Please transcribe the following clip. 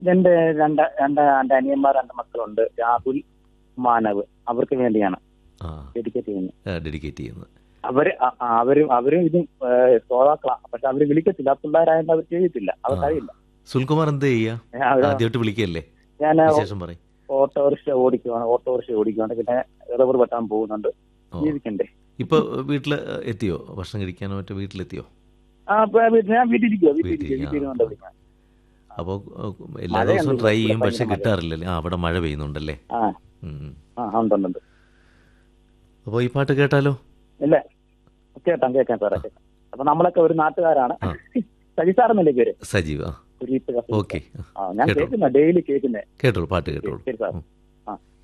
എന്റെ രണ്ട് രണ്ട് രണ്ട് അനിയന്മാർ രണ്ട് മക്കളുണ്ട് രാഹുൽ മാനവ് അവർക്ക് വേണ്ടിയാണ് ആ ഡെഡിക്കേറ്റ് ചെയ്യുന്നത് ഡെഡിക്കേറ്റ് ചെയ്യുന്നത് അവര് അ- ആ, അവരും അവരും ഇതും ശ്രോതാക്കളാ പക്ഷെ അവര് വിളിക്കത്തില്ല പിള്ളേരായതുകൊണ്ട് അവർ ചെയ്യത്തില്ല അവർക്കറിയില്ല സുൽകുമാർ എന്ത് ചെയ്യാ അവര് ആദ്യമായിട്ട് വിളിക്കല്ലേ ഞാൻ വിശേഷം പറയും ഓട്ടോറിക്ഷ ഓടിക്കുവാണ് ഓട്ടോറിക്ഷ ഓടിക്കുവാണ് പിന്നെ റബ്ബർ വെട്ടാൻ പോകുന്നുണ്ട് ഓ ജീവിക്കണ്ടേ ഇപ്പൊ വീട്ടില് എത്തിയോ ഭക്ഷണം കഴിക്കാനോ മറ്റോ വീട്ടിലെത്തിയോ ആ ഇപ്പൊ വീട്ടിൽ- ഞാൻ വീട്ടിലിരിക്കുവാ വീട്ടിലിരിക്കുക വീട്ടിൽ, വീട്ടിൽ ആ. ഇരുന്നുണ്ട് വിളിക്കാൻ അപ്പോൾ എല്ലാ മഴയുണ്ട് ദിവസവും ട്രൈ ചെയ്യും ഇവിടെ പക്ഷെ ഭയങ്കര മഴ. കിട്ടാറില്ലല്ലേ ആ അവിടെ മഴ പെയ്യുന്നുണ്ടല്ലേ ആ ആ ഉണ്ട് ഉണ്ട്, ഉണ്ട് അപ്പോൾ ഈ പാട്ട് കേട്ടാലോ ഇല്ല കേട്ടാം കേൾക്കാം സാറേ കേൾക്കാം അപ്പൊ നമ്മളൊക്കെ ഒരു നാട്ടുകാരാണ് ആ. സജി സാറെന്നല്ലേ പേര് സജീവ് ആ ഒരു ഈപ്പ് കസി. ഓക്കെ ആ ഞാൻ കേട്ടോ. കേൾക്കുന്ന ഡെയിലി കേൾക്കുന്നേ കേട്ടോളൂ പാട്ട് കേട്ടോളൂ ശരി സാർ ഉം.